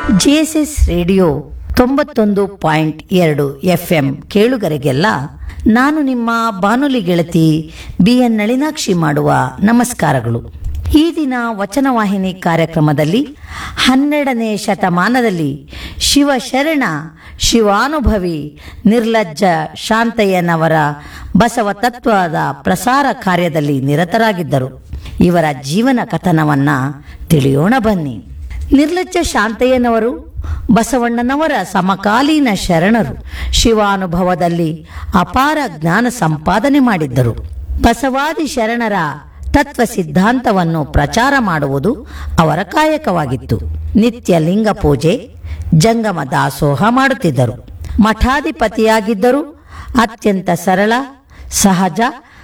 JSS radio ತೊಂಬತ್ತೊಂದು point ಎರಡು FM ಕೇಳುಗರಿಗೆಲ್ಲ ನಾನು ನಿಮ್ಮ ಬಾನುಲಿ ಗೆಳತಿ ಬಿ ಎನ್ ನಳಿನಾಕ್ಷಿ ಮಾಡುವ ನಮಸ್ಕಾರಗಳು ಈ ದಿನ ವಚನವಾಹಿನಿ ಕಾರ್ಯಕ್ರಮದಲ್ಲಿ ಹನ್ನೆರಡನೇ ಶತಮಾನದಲ್ಲಿ ಶಿವಶರಣ ಶಿವಾನುಭವಿ ನಿರ್ಲಜ್ಜ ಶಾಂತಯ್ಯನವರ ಬಸವ ತತ್ವದ ಪ್ರಸಾರ ಕಾರ್ಯದಲ್ಲಿ ನಿರತರಾಗಿದ್ದರು ಇವರ ಜೀವನ ಕಥನವನ್ನ ತಿಳಿಯೋಣ ಬನ್ನಿ ನಿರ್ಲಜ್ಜ ಶಾಂತಯ್ಯನವರು ಬಸವಣ್ಣನವರ ಸಮಕಾಲೀನ ಶರಣರು ಶಿವಾನುಭವದಲ್ಲಿ ಅಪಾರ ಜ್ಞಾನ ಸಂಪಾದನೆ ಮಾಡಿದ್ದರು ಬಸವಾದಿ ಶರಣರ ತತ್ವ ಸಿದ್ಧಾಂತವನ್ನು ಪ್ರಚಾರ ಮಾಡುವುದು ಅವರ ಕಾಯಕವಾಗಿತ್ತು ನಿತ್ಯ ಲಿಂಗ ಪೂಜೆ ಜಂಗಮ ದಾಸೋಹ ಮಾಡುತ್ತಿದ್ದರು ಮಠಾಧಿಪತಿಯಾಗಿದ್ದರು ಅತ್ಯಂತ ಸರಳ ಸಹಜ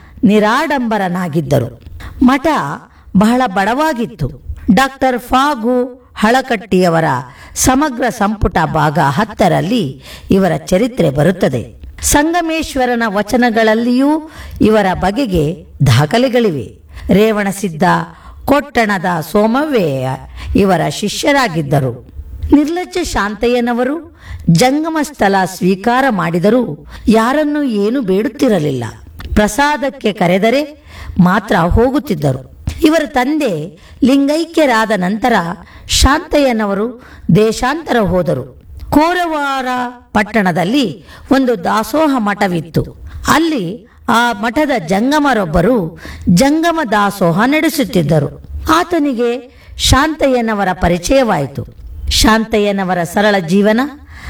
ನಿರಾಡಂಬರನಾಗಿದ್ದರು ಮಠ ಬಹಳ ಬಡವಾಗಿತ್ತು ಡಾಕ್ಟರ್ ಫಾಗು ಹಳಕಟ್ಟಿಯವರ ಸಮಗ್ರ ಸಂಪುಟ ಭಾಗ ಹತ್ತರಲ್ಲಿ ಇವರ ಚರಿತ್ರೆ ಬರುತ್ತದೆ ಸಂಗಮೇಶ್ವರನ ವಚನಗಳಲ್ಲಿಯೂ ಇವರ ಬಗೆಗೆ ದಾಖಲೆಗಳಿವೆ ರೇವಣಸಿದ್ದ ಕೊಟ್ಟಣದ ಸೋಮವ್ವೆಯ ಇವರ ಶಿಷ್ಯರಾಗಿದ್ದರು ನಿರ್ಲಜ್ಜ ಶಾಂತಯ್ಯನವರು ಜಂಗಮ ಸ್ಥಳ ಸ್ವೀಕಾರ ಮಾಡಿದರೂ ಯಾರನ್ನೂ ಏನು ಬೇಡುತ್ತಿರಲಿಲ್ಲ ಪ್ರಸಾದಕ್ಕೆ ಕರೆದರೆ ಮಾತ್ರ ಹೋಗುತ್ತಿದ್ದರು ಇವರ ತಂದೆ ಲಿಂಗೈಕ್ಯರಾದ ನಂತರ ಶಾಂತಯ್ಯನವರು ದೇಶಾಂತರ ಹೋದರು ಕೋರವಾರ ಪಟ್ಟಣದಲ್ಲಿ ಒಂದು ದಾಸೋಹ ಮಠವಿತ್ತು ಅಲ್ಲಿ ಆ ಮಠದ ಜಂಗಮರೊಬ್ಬರು ಜಂಗಮ ದಾಸೋಹ ನಡೆಸುತ್ತಿದ್ದರು ಆತನಿಗೆ ಶಾಂತಯ್ಯನವರ ಪರಿಚಯವಾಯಿತು ಶಾಂತಯ್ಯನವರ ಸರಳ ಜೀವನ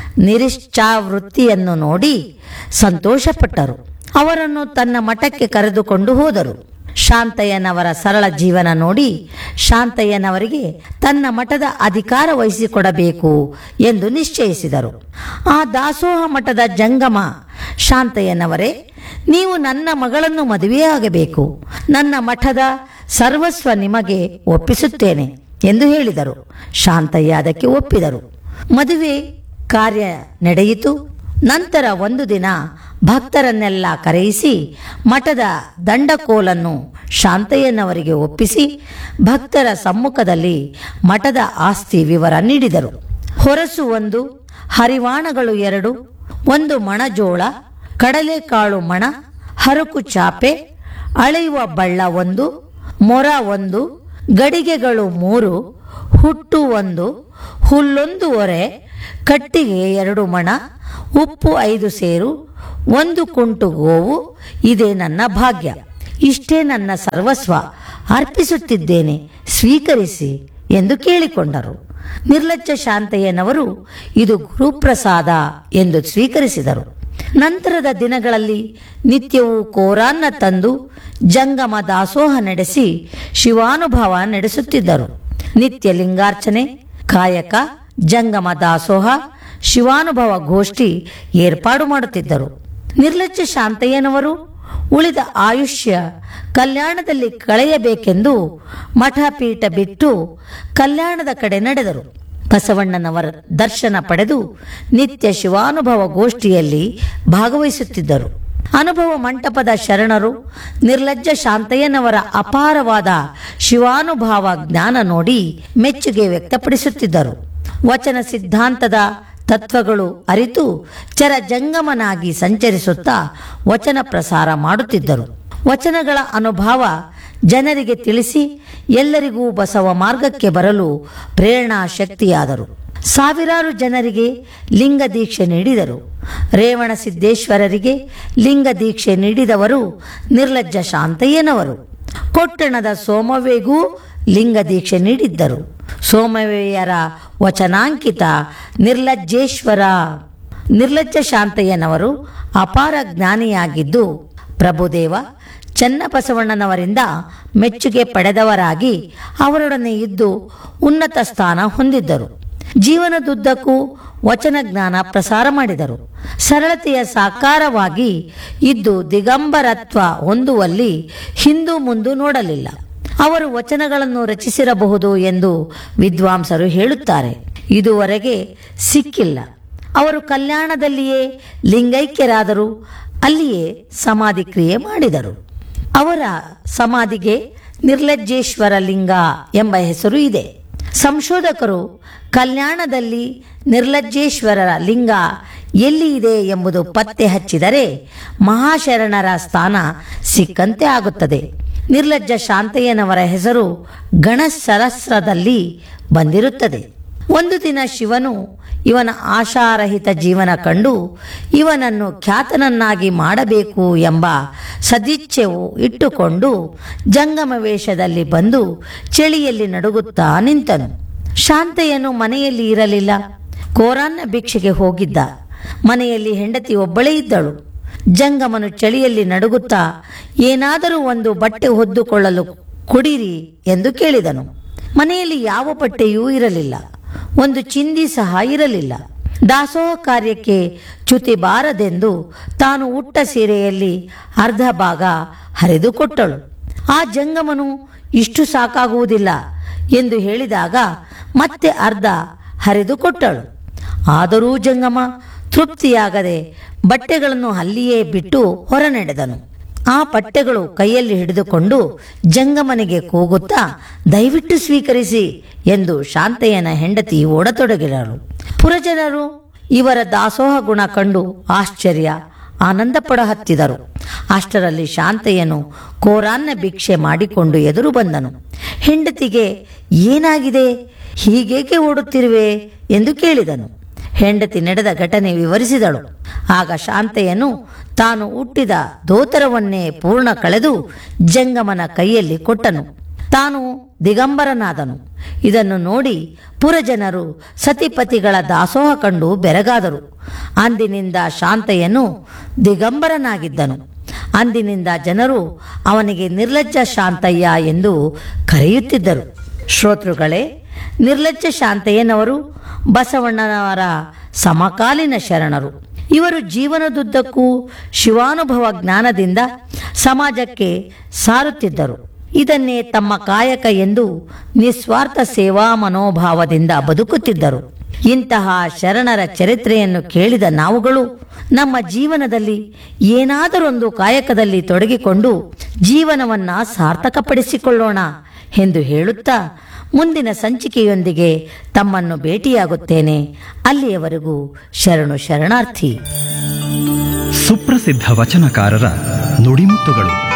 ನಿರಿಶ್ಚಾವೃತ್ತಿಯನ್ನು ನೋಡಿ ಸಂತೋಷಪಟ್ಟರು ಅವರನ್ನು ತನ್ನ ಮಠಕ್ಕೆ ಕರೆದುಕೊಂಡು ಹೋದರು ಶಾಂತಯ್ಯನವರ ಸರಳ ಜೀವನ ನೋಡಿ ಶಾಂತಯ್ಯನವರಿಗೆ ತನ್ನ ಮಠದ ಅಧಿಕಾರ ವಹಿಸಿಕೊಡಬೇಕು ಎಂದು ನಿಶ್ಚಯಿಸಿದರು ಆ ದಾಸೋಹ ಮಠದ ಜಂಗಮ ಶಾಂತಯ್ಯನವರೇ ನೀವು ನನ್ನ ಮಗಳನ್ನು ಮದುವೆಯಾಗಬೇಕು ನನ್ನ ಮಠದ ಸರ್ವಸ್ವ ನಿಮಗೆ ಒಪ್ಪಿಸುತ್ತೇನೆ ಎಂದು ಹೇಳಿದರು ಶಾಂತಯ್ಯ ಅದಕ್ಕೆ ಒಪ್ಪಿದರು ಮದುವೆ ಕಾರ್ಯ ನಡೆಯಿತು ನಂತರ ಒಂದು ದಿನ ಭಕ್ತರನ್ನೆಲ್ಲ ಕರೆಯಿಸಿ ಮಠದ ದಂಡಕೋಲನ್ನು ಶಾಂತಯ್ಯನವರಿಗೆ ಒಪ್ಪಿಸಿ ಭಕ್ತರ ಸಮ್ಮುಖದಲ್ಲಿ ಮಠದ ಆಸ್ತಿ ವಿವರ ನೀಡಿದರು ಹೊರಸು ಒಂದು ಹರಿವಾಣಗಳು ಎರಡು ಒಂದು ಮಣಜೋಳ ಕಡಲೆಕಾಳು ಮಣ ಹರಕು ಚಾಪೆ ಅಳೆಯುವ ಬಳ್ಳ ಒಂದು ಮೊರ ಒಂದು ಗಡಿಗೆಗಳು ಮೂರು ಹುಟ್ಟು ಒಂದು ಹುಲ್ಲೊಂದು ಒರೆ ಕಟ್ಟಿಗೆ ಎರಡು ಮಣ ಉಪ್ಪು ಐದು ಸೇರು ಒಂದು ಕುಂಟು ಗೋವು ಇದೇ ನನ್ನ ಭಾಗ್ಯ ಇಷ್ಟೇ ನನ್ನ ಸರ್ವಸ್ವ ಅರ್ಪಿಸುತ್ತಿದ್ದೇನೆ ಸ್ವೀಕರಿಸಿ ಎಂದು ಕೇಳಿಕೊಂಡರು ನಿರ್ಲಜ್ಜ ಶಾಂತಯ್ಯನವರು ಇದು ಗುರುಪ್ರಸಾದ ಎಂದು ಸ್ವೀಕರಿಸಿದರು ನಂತರದ ದಿನಗಳಲ್ಲಿ ನಿತ್ಯವೂ ಕೋರಾನ್ನ ತಂದು ಜಂಗಮ ದಾಸೋಹ ನಡೆಸಿ ಶಿವಾನುಭವ ನಡೆಸುತ್ತಿದ್ದರು ನಿತ್ಯ ಲಿಂಗಾರ್ಚನೆ ಕಾಯಕ ಜಂಗಮ ದಾಸೋಹ ಶಿವಾನುಭವ ಗೋಷ್ಠಿ ಏರ್ಪಾಡು ಮಾಡುತ್ತಿದ್ದರು ನಿರ್ಲಜ್ಜ ಶಾಂತಯ್ಯನವರು ಉಳಿದ ಆಯುಷ್ಯ ಕಲ್ಯಾಣದಲ್ಲಿ ಕಳೆಯಬೇಕೆಂದು ಮಠಪೀಠ ಬಿಟ್ಟು ಕಲ್ಯಾಣದ ಕಡೆ ನಡೆದರು ಬಸವಣ್ಣನವರ ದರ್ಶನ ಪಡೆದು ನಿತ್ಯ ಶಿವಾನುಭವ ಗೋಷ್ಠಿಯಲ್ಲಿ ಭಾಗವಹಿಸುತ್ತಿದ್ದರು ಅನುಭವ ಮಂಟಪದ ಶರಣರು ನಿರ್ಲಜ್ಜ ಶಾಂತಯ್ಯನವರ ಅಪಾರವಾದ ಶಿವಾನುಭಾವ ಜ್ಞಾನ ನೋಡಿ ಮೆಚ್ಚುಗೆ ವ್ಯಕ್ತಪಡಿಸುತ್ತಿದ್ದರು ವಚನ ಸಿದ್ಧಾಂತದ ತತ್ವಗಳು ಅರಿತು ಚರ ಜಂಗಮನಾಗಿ ಸಂಚರಿಸುತ್ತಾ ವಚನ ಪ್ರಸಾರ ಮಾಡುತ್ತಿದ್ದರು ವಚನಗಳ ಅನುಭವ ಜನರಿಗೆ ತಿಳಿಸಿ ಎಲ್ಲರಿಗೂ ಬಸವ ಮಾರ್ಗಕ್ಕೆ ಬರಲು ಪ್ರೇರಣಾ ಶಕ್ತಿಯಾದರು ಸಾವಿರಾರು ಜನರಿಗೆ ಲಿಂಗ ದೀಕ್ಷೆ ನೀಡಿದರು ರೇವಣ ಸಿದ್ದೇಶ್ವರರಿಗೆ ಲಿಂಗ ದೀಕ್ಷೆ ನೀಡಿದವರು ನಿರ್ಲಜ್ಜ ಶಾಂತಯ್ಯನವರು ಕೊಟ್ಟಣದ ಸೋಮವೇಗೂ ಲಿಂಗ ದೀಕ್ಷೆ ನೀಡಿದ್ದರು ಸೋಮವೇಯರ ವಚನಾಂಕಿತ ನಿರ್ಲಜ್ಜೇಶ್ವರ ನಿರ್ಲಜ್ಜ ಶಾಂತಯ್ಯನವರು ಅಪಾರ ಜ್ಞಾನಿಯಾಗಿದ್ದು ಪ್ರಭುದೇವ ಚನ್ನಬಸವಣ್ಣನವರಿಂದ ಮೆಚ್ಚುಗೆ ಪಡೆದವರಾಗಿ ಅವರೊಡನೆ ಇದ್ದು ಉನ್ನತ ಸ್ಥಾನ ಹೊಂದಿದ್ದರು ಜೀವನದುದ್ದಕ್ಕೂ ವಚನ ಜ್ಞಾನ ಪ್ರಸಾರ ಮಾಡಿದರು ಸರಳತೆಯ ಸಾಕಾರವಾಗಿ ಇದ್ದು ದಿಗಂಬರತ್ವ ಹೊಂದುವಲ್ಲಿ ಹಿಂದು ಮುಂದು ನೋಡಲಿಲ್ಲ ಅವರು ವಚನಗಳನ್ನು ರಚಿಸಿರಬಹುದು ಎಂದು ವಿದ್ವಾಂಸರು ಹೇಳುತ್ತಾರೆ ಇದುವರೆಗೆ ಸಿಕ್ಕಿಲ್ಲ ಅವರು ಕಲ್ಯಾಣದಲ್ಲಿಯೇ ಲಿಂಗೈಕ್ಯರಾದರು ಅಲ್ಲಿಯೇ ಸಮಾಧಿ ಕ್ರಿಯೆ ಮಾಡಿದರು ಅವರ ಸಮಾಧಿಗೆ ನಿರ್ಲಜ್ಜೇಶ್ವರ ಲಿಂಗ ಎಂಬ ಹೆಸರು ಇದೆ ಸಂಶೋಧಕರು ಕಲ್ಯಾಣದಲ್ಲಿ ನಿರ್ಲಜ್ಜೇಶ್ವರರ ಲಿಂಗ ಎಲ್ಲಿ ಇದೆ ಎಂಬುದು ಪತ್ತೆ ಹಚ್ಚಿದರೆ ಮಹಾಶರಣರ ಸ್ಥಾನ ಸಿಕ್ಕಂತೆ ಆಗುತ್ತದೆ ನಿರ್ಲಜ್ಜ ಶಾಂತಯ್ಯನವರ ಹೆಸರು ಗಣಸಹಸ್ರದಲ್ಲಿ ಬಂದಿರುತ್ತದೆ ಒಂದು ದಿನ ಶಿವನು ಇವನ ಆಶಾರಹಿತ ಜೀವನ ಕಂಡು ಇವನನ್ನು ಖ್ಯಾತನನ್ನಾಗಿ ಮಾಡಬೇಕು ಎಂಬ ಸದಿಚ್ಛೆವು ಇಟ್ಟುಕೊಂಡು ಜಂಗಮ ವೇಷದಲ್ಲಿ ಬಂದು ಚಳಿಯಲ್ಲಿ ನಡುಗುತ್ತಾ ನಿಂತನು ಶಾಂತಯ್ಯನು ಮನೆಯಲ್ಲಿ ಇರಲಿಲ್ಲ ಕೋರಾನ್ನ ಭಿಕ್ಷೆಗೆ ಹೋಗಿದ್ದ ಮನೆಯಲ್ಲಿ ಹೆಂಡತಿ ಒಬ್ಬಳೇ ಇದ್ದಳು ಜಂಗಮನು ಚಳಿಯಲ್ಲಿ ನಡುಗುತ್ತಾ ಏನಾದರೂ ಒಂದು ಬಟ್ಟೆ ಹೊದ್ದುಕೊಳ್ಳಲು ಕೊಡಿರಿ ಎಂದು ಕೇಳಿದನು ಮನೆಯಲ್ಲಿ ಯಾವ ಬಟ್ಟೆಯೂ ಇರಲಿಲ್ಲ ಒಂದು ಚಿಂದಿ ಸಹ ಇರಲಿಲ್ಲ ದಾಸೋಹ ಕಾರ್ಯಕ್ಕೆ ಚ್ಯುತಿ ಬಾರದೆಂದು ತಾನು ಉಟ್ಟ ಸೀರೆಯಲ್ಲಿ ಅರ್ಧ ಭಾಗ ಹರಿದುಕೊಟ್ಟಳು ಆ ಜಂಗಮನು ಇಷ್ಟು ಸಾಕಾಗುವುದಿಲ್ಲ ಎಂದು ಹೇಳಿದಾಗ ಮತ್ತೆ ಅರ್ಧ ಹರಿದುಕೊಟ್ಟಳು ಆದರೂ ಜಂಗಮ ತೃಪ್ತಿಯಾಗದೆ ಬಟ್ಟೆಗಳನ್ನು ಅಲ್ಲಿಯೇ ಬಿಟ್ಟು ಹೊರ ನಡೆದನು ಆ ಬಟ್ಟೆಗಳು ಕೈಯಲ್ಲಿ ಹಿಡಿದುಕೊಂಡು ಜಂಗಮನಿಗೆ ಕೂಗುತ್ತಾ ದಯವಿಟ್ಟು ಸ್ವೀಕರಿಸಿ ಎಂದು ಶಾಂತಯ್ಯನ ಹೆಂಡತಿ ಓಡತೊಡಗಿದರು ಪುರಜನರು ಇವರ ದಾಸೋಹ ಗುಣ ಕಂಡು ಆಶ್ಚರ್ಯ ಆನಂದ ಪಡ ಹತ್ತಿದರು ಅಷ್ಟರಲ್ಲಿ ಶಾಂತಯ್ಯನು ಕೋರಾನ್ನ ಭಿಕ್ಷೆ ಮಾಡಿಕೊಂಡು ಎದುರು ಬಂದನು ಹೆಂಡತಿಗೆ ಏನಾಗಿದೆ ಹೀಗೇಕೆ ಓಡುತ್ತಿರುವೆ ಎಂದು ಕೇಳಿದನು ಹೆಂಡತಿ ನಡೆದ ಘಟನೆ ವಿವರಿಸಿದಳು ಆಗ ಶಾಂತಯ್ಯನು ತಾನು ಹುಟ್ಟಿದ ದೋತರವನ್ನೇ ಪೂರ್ಣ ಕಳೆದು ಜಂಗಮನ ಕೈಯಲ್ಲಿ ಕೊಟ್ಟನು ತಾನು ದಿಗಂಬರನಾದನು ಇದನ್ನು ನೋಡಿ ಪುರಜನರು ಸತಿಪತಿಗಳ ದಾಸೋಹ ಕಂಡು ಬೆರಗಾದರು ಅಂದಿನಿಂದ ಶಾಂತಯ್ಯನು ದಿಗಂಬರನಾಗಿದ್ದನು ಅಂದಿನಿಂದ ಜನರು ಅವನಿಗೆ ನಿರ್ಲಜ್ಜ ಶಾಂತಯ್ಯ ಎಂದು ಕರೆಯುತ್ತಿದ್ದರು ಶ್ರೋತೃಗಳೇ ನಿರ್ಲಜ್ಜ ಶಾಂತಯ್ಯನವರು ಬಸವಣ್ಣನವರ ಸಮಕಾಲೀನ ಶರಣರು ಇವರು ಜೀವನದುದ್ದಕ್ಕೂ ಶಿವಾನುಭವ ಜ್ಞಾನದಿಂದ ಸಮಾಜಕ್ಕೆ ಸಾರುತ್ತಿದ್ದರು ಇದನ್ನೇ ತಮ್ಮ ಕಾಯಕ ಎಂದು ನಿಸ್ವಾರ್ಥ ಸೇವಾ ಮನೋಭಾವದಿಂದ ಬದುಕುತ್ತಿದ್ದರು ಇಂತಹ ಶರಣರ ಚರಿತ್ರೆಯನ್ನು ಕೇಳಿದ ನಾವುಗಳು ನಮ್ಮ ಜೀವನದಲ್ಲಿ ಏನಾದರೊಂದು ಕಾಯಕದಲ್ಲಿ ತೊಡಗಿಕೊಂಡು ಜೀವನವನ್ನ ಸಾರ್ಥಕಪಡಿಸಿಕೊಳ್ಳೋಣ ಎಂದು ಹೇಳುತ್ತಾ ಮುಂದಿನ ಸಂಚಿಕೆಯೊಂದಿಗೆ ತಮ್ಮನ್ನು ಭೇಟಿಯಾಗುತ್ತೇನೆ ಅಲ್ಲಿಯವರೆಗೂ ಶರಣು ಶರಣಾರ್ಥಿ ಸುಪ್ರಸಿದ್ಧ ವಚನಕಾರರ ನುಡಿಮುತ್ತುಗಳು